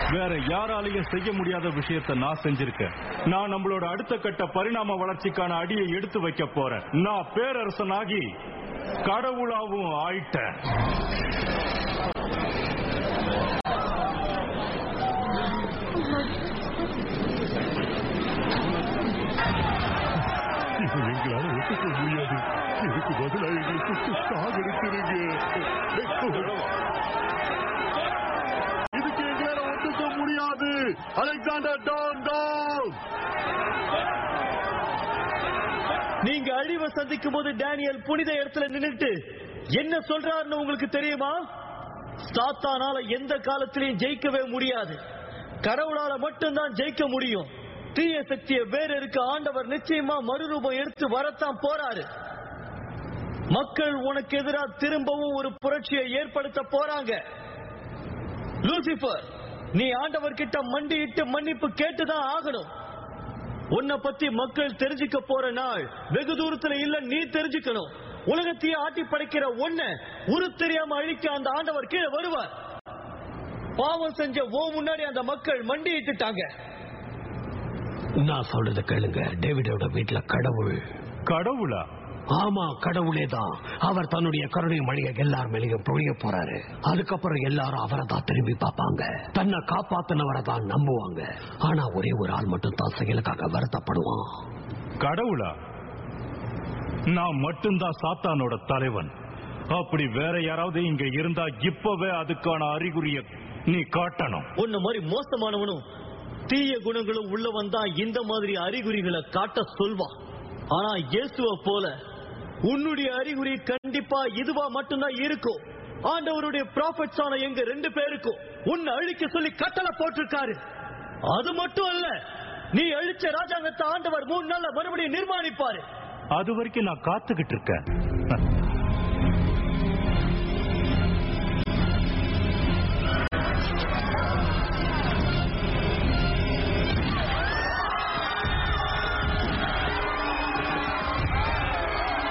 வேற யாராலையும் செய்ய முடியாத விஷயத்தை நான் செஞ்சிருக்கேன் நான் நம்மளோட அடுத்த கட்ட பரிணாம வளர்ச்சிக்கான அடியை எடுத்து வைக்க போறேன் நான் பேரரசனாகி கடவுளாவும் ஆயிட்டேன் இது எங்களால ஒத்துக்க முடியாது இதுக்கு பதிலா எங்களுக்கு சாகடிச்சிருங்க இதுக்கு எங்களால ஒத்துக்க முடியாது அலெக்சாண்டர் டான் டான் நீங்க அழிவை சந்திக்கும் போது டேனியல் புனித இடத்துல நின்னுட்டு என்ன சொல்றாருன்னு உங்களுக்கு தெரியுமா சாத்தானால எந்த காலத்திலையும் ஜெயிக்கவே முடியாது கடவுளால மட்டும்தான் ஜெயிக்க முடியும் தீய சக்தியை வேற இருக்க ஆண்டவர் நிச்சயமா மறுரூபம் எடுத்து வரத்தான் போறாரு மக்கள் உனக்கு எதிராக திரும்பவும் ஒரு புரட்சியை ஏற்படுத்த போறாங்க லூசிபர் நீ ஆண்டவர் கிட்ட மண்டியிட்டு மன்னிப்பு கேட்டுதான் ஆகணும் உன்னை பத்தி மக்கள் தெரிஞ்சுக்க போற நாள் வெகு தூரத்துல இல்ல நீ தெரிஞ்சுக்கணும் உலகத்தையே ஆட்டி படைக்கிற ஒன்ன உரு தெரியாம அழிக்க அந்த ஆண்டவர் கீழே வருவார் பாவம் செஞ்ச ஓ முன்னாடி அந்த மக்கள் மண்டியிட்டுட்டாங்க நான் சொல்றத கேளுங்க டேவிடோட வீட்டுல கடவுள் கடவுளா ஆமா கடவுளே தான் அவர் தன்னுடைய கருணை மழையை எல்லார் மேலேயும் பொழிய போறாரு அதுக்கப்புறம் எல்லாரும் அவரை தான் திரும்பி பார்ப்பாங்க தன்னை காப்பாத்தினவரை தான் நம்புவாங்க ஆனா ஒரே ஒரு ஆள் மட்டும் தான் செயலுக்காக வருத்தப்படுவான் கடவுளா நான் மட்டும்தான் சாத்தானோட தலைவன் அப்படி வேற யாராவது இங்க இருந்தா இப்பவே அதுக்கான அறிகுறிய நீ காட்டணும் உன்ன மாதிரி மோசமானவனும் தீய குணங்களும் உள்ளவன் தான் இந்த மாதிரி அறிகுறிகளை காட்ட சொல்வான் ஆனா இயேசுவ போல உன்னுடைய அறிகுறி கண்டிப்பா இதுவா மட்டும்தான் இருக்கும் ஆண்டவருடைய ப்ராஃபட்ஸ் ஆன எங்க ரெண்டு பேருக்கும் உன்னை அழிக்க சொல்லி கட்டளை போட்டிருக்காரு அது மட்டும் அல்ல நீ அழிச்ச ராஜாங்கத்தை ஆண்டவர் மூணு நாள்ல மறுபடியும் நிர்மாணிப்பாரு அது வரைக்கும் நான் காத்துக்கிட்டு இருக்கேன்